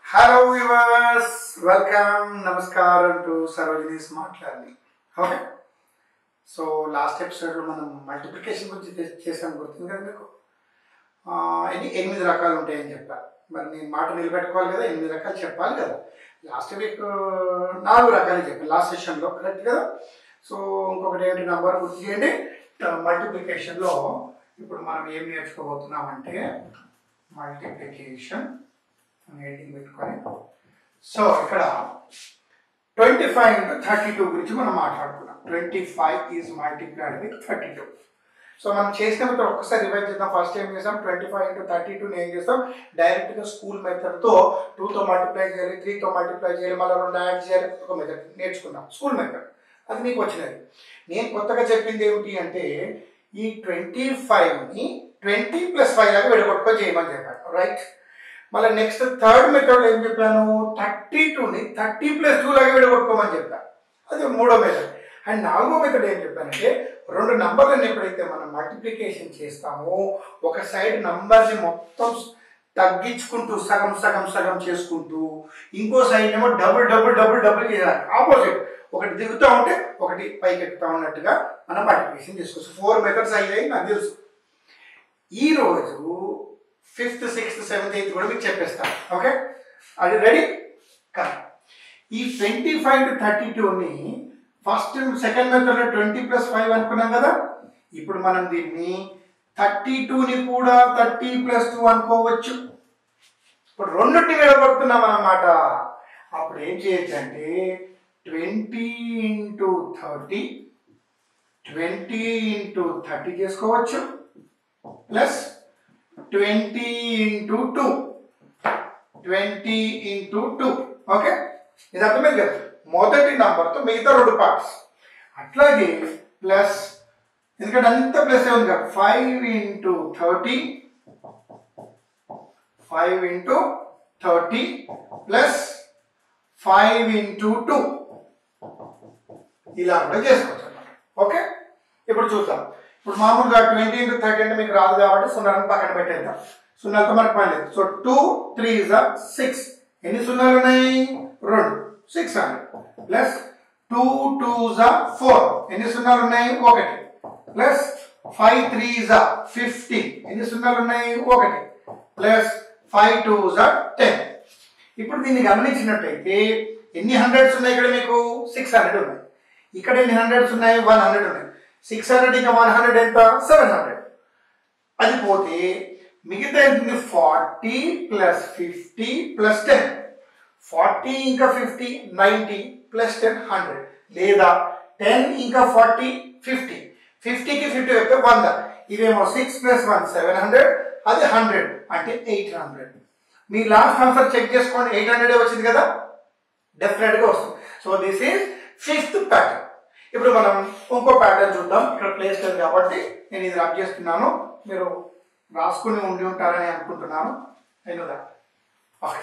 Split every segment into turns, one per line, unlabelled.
Hello viewers welcome నమస్కారం to Sarojini smart learning okay so last ఎపిసోడ్లో మనం మల్టిప్లికేషన్ గురించి చే- చేసాం గుర్తుంది కదా మీకు ఆ, ఎన్ని ఎనిమిది రకాలు ఉంటాయని చెప్పారు మరి నేను మాట నిలబెట్టుకోవాలి కదా ఎనిమిది రకాలు చెప్పాలి కదా లాస్ట్ వీక్ నాలుగు రకాలు చెప్పాను లాస్ట్ సెషన్లో కరెక్ట్ కదా సో ఇంకొకటి ఏంటి నంబర్ గుర్తు చేయండి మల్టిప్లికేషన్లో ఇప్పుడు మనం ఏం నేర్చుకోబోతున్నామంటే మల్టిప్లికేషన్ హెడ్డింగ్ పెట్టుకొని సో ఇక్కడ twenty five into thirty two గురించి మనం మాట్లాడుకున్నాం twenty five is multiplied with thirty two so మనం చేసిన మెథడ్ ఒక్కసారి రివైజ్ చేద్దాం ఫస్ట్ ఏం చేస్తాం twenty five into thirty two ఏం చేస్తాం డైరెక్ట్గా స్కూల్ మెథడ్తో టూతో మల్టిప్లై చేయాలి త్రీతో మల్టిప్లై చేయాలి మళ్ళీ రెండు యాడ్ చేయాలి ఒక మెథడ్ నేర్చుకున్నాం స్కూల్ మెథడ్ అది మీకు వచ్చినది నేను కొత్తగా చెప్పింది ఏమిటి అంటే ఈ ట్వంటీ ఫైవ్ని ట్వంటీ ప్లస్ ఫైవ్ లాగా విడగొట్టుకొని చేయమని చెప్పాను రైట్ మళ్ళీ నెక్స్ట్ థర్డ్ మెథడ్ ఏం చెప్పాను థర్టీ టూని థర్టీ ప్లస్ టూ లాగా విడగొట్టుకోమని చెప్పాను అది మూడో మెథడ్ అండ్ నాలుగో మెథడ్ ఏం చెప్పానంటే రెండు నంబర్లను ఎప్పుడైతే మనం మల్టిప్లికేషన్ చేస్తామో ఒక సైడ్ నంబర్ని మొత్తం తగ్గించుకుంటూ సగం సగం సగం చేసుకుంటూ ఇంకో సైడ్ ఏమో డబుల్ డబుల్ డబుల్ డబుల్ చేయాలి ఆపోజిట్ ఒకటి దిగుతూ ఉంటే ఒకటి పైకి ఎక్కుతా ఉన్నట్టుగా మనం మల్టిప్లికేషన్ చేసుకోవచ్చు ఫోర్ మెథడ్స్ అయ్యాయి నాకు తెలుసు ఈ రోజు ఫిఫ్త్ సిక్స్త్ సెవెంత్ ఎయిత్ కూడా మీకు చెప్పేస్తాను ఓకే అది రెడీ కదా ఈ ట్వంటీ ఫైవ్ టు థర్టీ టూని ఫస్ట్ సెకండ్ మెథడ్లో ట్వంటీ ప్లస్ ఫైవ్ అనుకున్నాం కదా ఇప్పుడు మనం దీన్ని థర్టీ టూని కూడా థర్టీ ప్లస్ టూ అనుకోవచ్చు ఇప్పుడు రెండుటి విడగొడుతున్నాం అన్నమాట అప్పుడు ఏం చేయొచ్చు అంటే twenty into thirty twenty into thirty చేసుకోవచ్చు plus twenty into two twenty into two okay ఇది అర్థమైంది కదా మొదటి నంబర్తో మిగతా రెండు పార్ట్స్ అట్లాగే ప్లస్ ఎందుకంటే అంత ప్లస్ ఉంది కదా five into thirty five into thirty plus five into two ఇలా కూడా చేసుకోవచ్చు అన్నమాట ఓకే ఇప్పుడు చూద్దాం ఇప్పుడు మామూలుగా ట్వంటీ ఇంటూ థర్టీ అంటే మీకు రాదు కాబట్టి సున్నాలను పక్కన పెట్టేద్దాం సున్నాలతో మనకు పని లేదు సో టూ త్రీ జా సిక్స్ ఎన్ని సున్నాలు ఉన్నాయి రెండు six hundred plus two two జా ఫోర్ ఎన్ని సున్నాలు ఉన్నాయి ఒకటి ప్లస్ ఫైవ్ త్రీ జా ఫిఫ్టీన్ ఎన్ని సున్నాలు ఉన్నాయి ఒకటి ప్లస్ ఫైవ్ టూ జా టెన్ ఇప్పుడు దీన్ని గమనించినట్టయితే ఎన్ని హండ్రెడ్స్ ఉన్నాయి ఇక్కడ మీకు సిక్స్ హండ్రెడ్ ఉన్నాయి ఇక్కడ ఎన్ని హండ్రెడ్స్ ఉన్నాయి వన్ హండ్రెడ్ ఉన్నాయి సిక్స్ హండ్రెడ్ ఇంకా వన్ హండ్రెడ్ ఎంత సెవెన్ హండ్రెడ్ అది పోతే మిగతా ఎంత forty plus fifty plus ten forty ఇంకా fifty ninety plus ten hundred లేదా టెన్ ఇంకా ఫార్టీ ఫిఫ్టీ ఫిఫ్టీకి ఫిఫ్టీ అయితే వంద ఇవేమో six plus one seven hundred అది హండ్రెడ్ అంటే ఎయిట్ హండ్రెడ్ మీ లాస్ట్ ఆన్సర్ చెక్ చేసుకోండి ఎయిట్ హండ్రెడ్ వచ్చింది కదా డెఫినెట్గా వస్తుంది so this is fifth pattern ఇప్పుడు మనం ఇంకో ప్యాటర్న్ చూద్దాం ఇక్కడ ప్లేస్ లేదు కాబట్టి నేను ఇది రబ్ చేస్తున్నాను మీరు రాసుకుని ఉండి ఉంటారని అనుకుంటున్నాను నేను ఓకే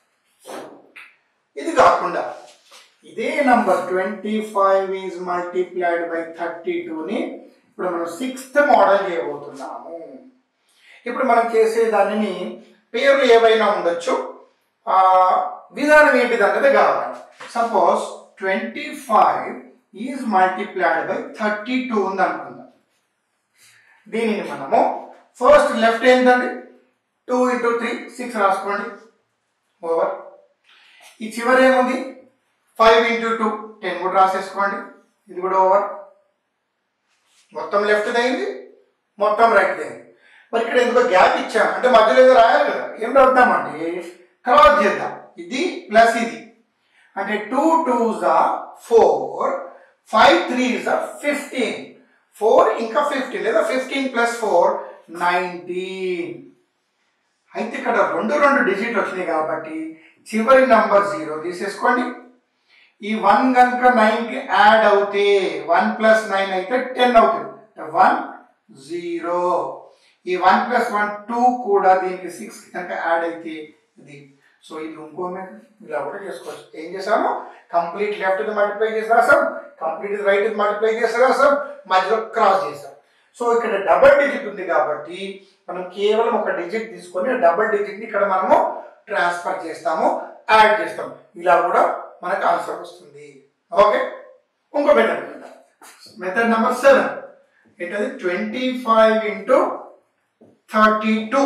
ఇది కాకుండా ఇదే number twenty five is multiplied by thirty టూని ఇప్పుడు మనం సిక్స్త్ మోడల్ చేయబోతున్నాము ఇప్పుడు మనం చేసే దానిని పేర్లు ఏవైనా ఉండొచ్చు ఆ, విధానం ఏంటిది అన్నది కావాలి suppose twenty five is multiplied by thirty two ఉంది అనుకుందాం దీనిని మనము ఫస్ట్ లెఫ్ట్ ఏంటండి టూ ఇంటూ త్రీ సిక్స్ రాసుకోండి ఓవర్ ఈ చివరి ఏముంది ఫైవ్ ఇంటూ టూ టెన్ కూడా రాసేసుకోండి ఇది కూడా ఓవర్ మొత్తం లెఫ్ట్ అయింది మొత్తం రైట్ అయింది మరి ఇక్కడ ఎందుకో గ్యాప్ ఇచ్చాం అంటే మధ్యలో ఏదో రాయాలి కదా ఏం రాద్దామంటే క్రాస్ చేద్దాం ఇది ప్లస్ ఇది అంటే టూ టూ జా ఫోర్ ఫైవ్ త్రీ జా ఫిఫ్టీన్ ఫోర్ ఇంకా ఫిఫ్టీన్ లేదా ఫిఫ్టీన్ ప్లస్ ఫోర్ నైన్టీన్ అయితే ఇక్కడ రెండు రెండు డిజిట్లు వచ్చినాయి కాబట్టి చివరి నంబర్ జీరో తీసేసుకోండి ఈ వన్ కనుక నైన్కి యాడ్ అవుతే వన్ ప్లస్ నైన్ అయితే టెన్ అవుతుంది వన్ జీరో ఈ వన్ ప్లస్ వన్ టూ కూడా దీనికి సిక్స్ కనుక యాడ్ అయితే ఇది సో ఇది ఇంకో method. ఇలా కూడా చేసుకోవచ్చు ఏం చేసాము కంప్లీట్ లెఫ్ట్ మల్టిప్లై చేసి రాసాం కంప్లీట్ రైట్ మల్టిప్లై చేసి రాసాం మధ్యలో క్రాస్ చేసాం సో ఇక్కడ డబల్ డిజిట్ ఉంది కాబట్టి మనం కేవలం ఒక డిజిట్ తీసుకొని డబల్ డిజిట్ని ఇక్కడ మనము ట్రాన్స్ఫర్ చేస్తాము యాడ్ చేస్తాం ఇలా కూడా మనకు ఆన్సర్ వస్తుంది ఓకే ఇంకో మెథడ్ మెథడ్ నెంబర్ సెవెన్ ఏంటది twenty five into thirty two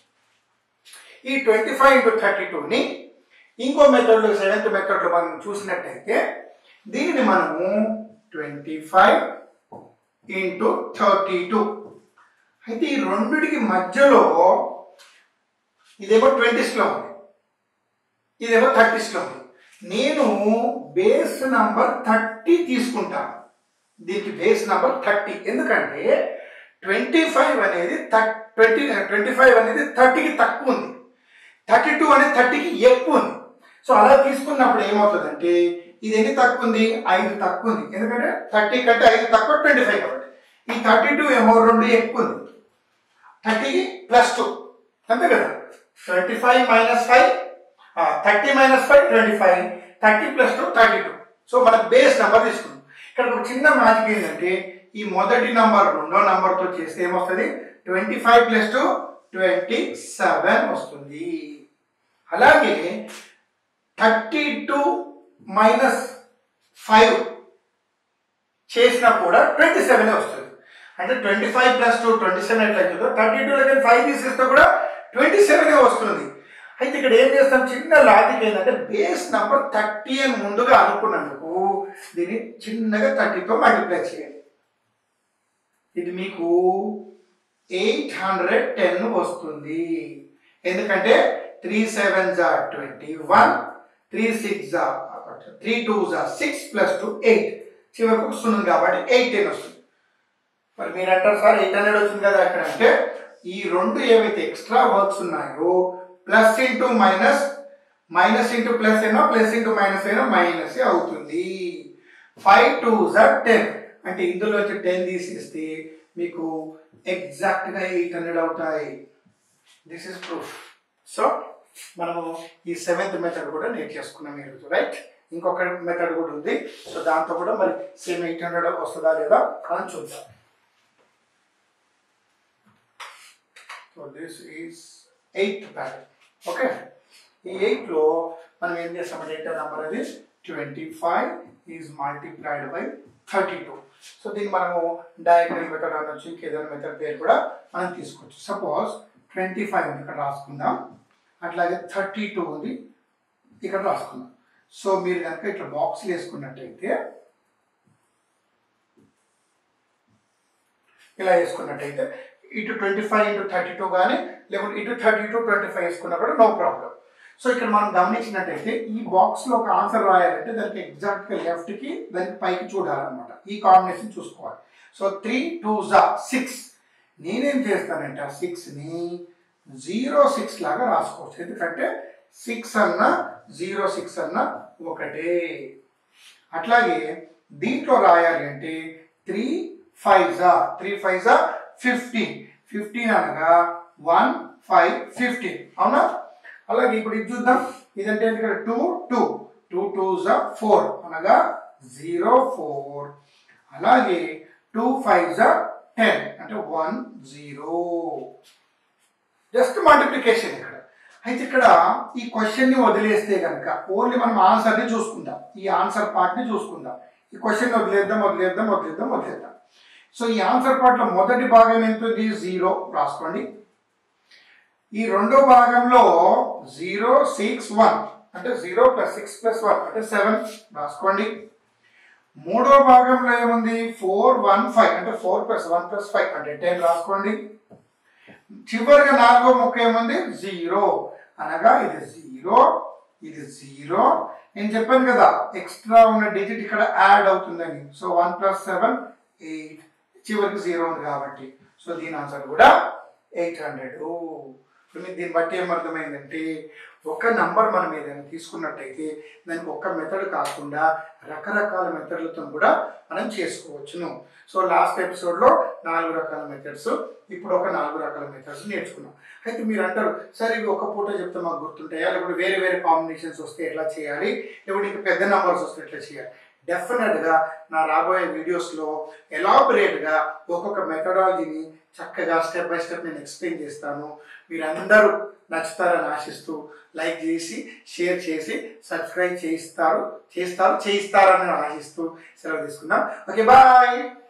ఈ ట్వంటీ ఫైవ్ ఇంటూ థర్టీ టూని ఇంకో మెథడ్లో సెవెంత్ మెథడ్లో మనం చూసినట్టయితే దీనిని మనము twenty five into thirty two అయితే ఈ రెండిటికి మధ్యలో ఇదేమో ట్వంటీస్లో ఉంది ఇదేమో థర్టీస్లో ఉంది నేను బేస్ నంబర్ థర్టీ తీసుకుంటాను దీనికి బేస్ నంబర్ థర్టీ ఎందుకంటే ట్వంటీ ఫైవ్ అనేది ట్వంటీ ట్వంటీ ఫైవ్ అనేది థర్టీకి తక్కువ ఉంది థర్టీ టూ అనేది థర్టీకి ఎక్కువ ఉంది సో అలా తీసుకున్నప్పుడు ఏమవుతుందంటే ఇది ఎన్ని తక్కువ ఉంది ఐదు తక్కువ ఉంది ఎందుకంటే థర్టీ కంటే ఐదు తక్కువ ట్వంటీ ఫైవ్ కాబట్టి ఈ థర్టీ టూ ఏమో రెండు ఎక్కువ ఉంది థర్టీకి ప్లస్ టూ అంతే కదా twenty five minus five thirty minus five twenty five thirty plus two thirty two so మన బేస్ నెంబర్ తీసుకున్నాం ఇక్కడ ఒక చిన్న మ్యాజిక్ ఏంటంటే ఈ మొదటి నంబర్ రెండో నంబర్తో చేస్తే ఏమొస్తుంది twenty five plus two twenty seven వస్తుంది అలాగే థర్టీ టూ మైనస్ ఫైవ్ చేసినా కూడా ట్వంటీ సెవెన్ వస్తుంది అంటే twenty five plus two twenty seven ఎట్లయితుందో థర్టీ టూ దగ్గర ఫైవ్ తీసేస్తే కూడా ట్వంటీ సెవెన్ వస్తుంది అయితే ఇక్కడ ఏం చేస్తాం చిన్న లాజిక్ ఏంటంటే బేస్ నంబర్ థర్టీ అని ముందుగా అనుకున్నందుకు దీన్ని చిన్నగా థర్టీతో మల్టిప్లై చేయండి ఇది మీకు ఎయిట్ హండ్రెడ్ టెన్ వస్తుంది ఎందుకంటే త్రీ సెవెన్ జా ట్వంటీ వన్ త్రీ సిక్స్ జా త్రీ టూ జా సిక్స్ ప్లస్ టూ ఎయిట్ చివరికి వస్తుంది కాబట్టి ఎయిట్ టెన్ వస్తుంది మరి మీరు అంటారు సార్ ఎయిట్ హండ్రెడ్ వచ్చింది కదా అక్కడ అంటే ఈ రెండు ఏవైతే ఎక్స్ట్రా వర్క్స్ ఉన్నాయో plus into minus minus into plus అయినా ప్లస్ ఇంటూ మైనస్ అయినా మైనస్ అవుతుంది ఫైవ్ టూ జర్ టెన్ అంటే ఇందులో వచ్చి టెన్ తీసేస్తే మీకు ఎగ్జాక్ట్గా ఎయిట్ హండ్రెడ్ అవుతాయి దిస్ ఇస్ ప్రూఫ్ సో మనము ఈ సెవెంత్ మెథడ్ కూడా నేర్చేసుకున్నాం ఈరోజు రైట్ ఇంకొక మెథడ్ కూడా ఉంది సో దాంతో కూడా మరి సేమ్ ఎయిట్ హండ్రెడ్ వస్తుందా లేదా అని చూద్దాం so this is eighth pattern okay ఈ ఎయిట్లో మనం ఏం చేస్తామంటే ఎయిట్ నెంబర్ అది twenty five is multiplied by thirty two so దీన్ని మనము డయాగ్నల్ మెథడ్ అనొచ్చు ఇంకేదైనా మెథడ్ పేరు కూడా మనం తీసుకోవచ్చు సపోజ్ ట్వంటీ ఫైవ్ ఉంది ఇక్కడ రాసుకుందాం అట్లాగే థర్టీ టూ ఉంది ఇక్కడ రాసుకుందాం సో మీరు కనుక ఇట్లా బాక్స్లు వేసుకున్నట్టయితే ఇలా వేసుకున్నట్టయితే ఇటు twenty five into thirty two కానీ లేకుంటే ఇటు థర్టీ టూ ట్వంటీ ఫైవ్ వేసుకున్నా కూడా నో ప్రాబ్లం సో ఇక్కడ మనం గమనించినట్టయితే ఈ బాక్స్లో ఒక ఆన్సర్ రాయాలంటే దానికి ఎగ్జాక్ట్గా లెఫ్ట్కి దానికి పైకి చూడాలన్నమాట ఈ కాంబినేషన్ చూసుకోవాలి సో త్రీ టూ జా సిక్స్ నేనేం చేస్తానంటే ఆ సిక్స్ని జీరో సిక్స్ లాగా రాసుకోవచ్చు ఎందుకంటే సిక్స్ అన్న జీరో సిక్స్ అన్న ఒకటే అట్లాగే దీంట్లో రాయాలి అంటే త్రీ ఫైవ్ జా త్రీ ఫైవ్ జా ఫిఫ్టీన్ ఫిఫ్టీన్ అనగా వన్ ఫైవ్ ఫిఫ్టీన్ అవునా అలాగే ఇప్పుడు ఇది చూద్దాం ఇదంటే ఇక్కడ టూ టూ టూ టూ జా ఫోర్ అనగా జీరో ఫోర్ అలాగే టూ ఫైవ్ జా టెన్ అంటే వన్ జీరో జస్ట్ మల్టిప్లికేషన్ ఇక్కడ అయితే ఇక్కడ ఈ క్వశ్చన్ని వదిలేస్తే కనుక ఓన్లీ మనం ఆన్సర్ని చూసుకుందాం ఈ ఆన్సర్ పార్ట్ని చూసుకుందాం ఈ క్వశ్చన్ వదిలేద్దాం వదిలేద్దాం వదిలేద్దాం వదిలేద్దాం సో ఈ ఆన్సర్ పార్ట్లో మొదటి భాగం ఎంత ఉంది జీరో రాసుకోండి ఈ రెండో భాగంలో జీరో సిక్స్ వన్ అంటే zero plus six plus one అంటే సెవెన్ రాసుకోండి మూడో భాగంలో ఏముంది ఫోర్ వన్ ఫైవ్ అంటే four plus one plus five అంటే టెన్ రాసుకోండి చివరిగా నాలుగో ముక్క ఏముంది జీరో అనగా ఇది జీరో ఇది జీరో నేను చెప్పాను కదా ఎక్స్ట్రా ఉన్న డిజిట్ ఇక్కడ యాడ్ అవుతుందని so one plus seven eight చివరికి జీరో ఉంది కాబట్టి సో దీని ఆన్సర్ కూడా ఎయిట్ హండ్రెడ్ మీకు దీన్ని బట్టి ఏమర్థమైందంటే ఒక నంబర్ మనం ఏదైనా తీసుకున్నట్టయితే దానికి ఒక్క మెథడ్ కాకుండా రకరకాల మెథడ్లతో కూడా మనం చేసుకోవచ్చును సో లాస్ట్ ఎపిసోడ్లో నాలుగు రకాల మెథడ్స్ ఇప్పుడు ఒక నాలుగు రకాల మెథడ్స్ నేర్చుకున్నాం అయితే మీరు అంటారు సరే ఇవి ఒక పూట చెప్తే మాకు గుర్తుంటాయా లేకపోతే వేరే వేరే కాంబినేషన్స్ వస్తే ఎట్లా చేయాలి లేకపోతే ఇంకా పెద్ద నంబర్స్ వస్తే ఎట్లా చేయాలి డెఫినెట్గా నా రాబోయే వీడియోస్లో ఎలాబరేట్గా ఒక్కొక్క మెథడాలజీని చక్కగా స్టెప్ బై స్టెప్ నేను ఎక్స్ప్లెయిన్ చేస్తాను మీరందరూ నచ్చుతారని ఆశిస్తూ లైక్ చేసి షేర్ చేసి సబ్స్క్రైబ్ చేయిస్తారు చేస్తారు చేయిస్తారని ఆశిస్తూ సెలవు తీసుకుందాం ఓకే బాయ్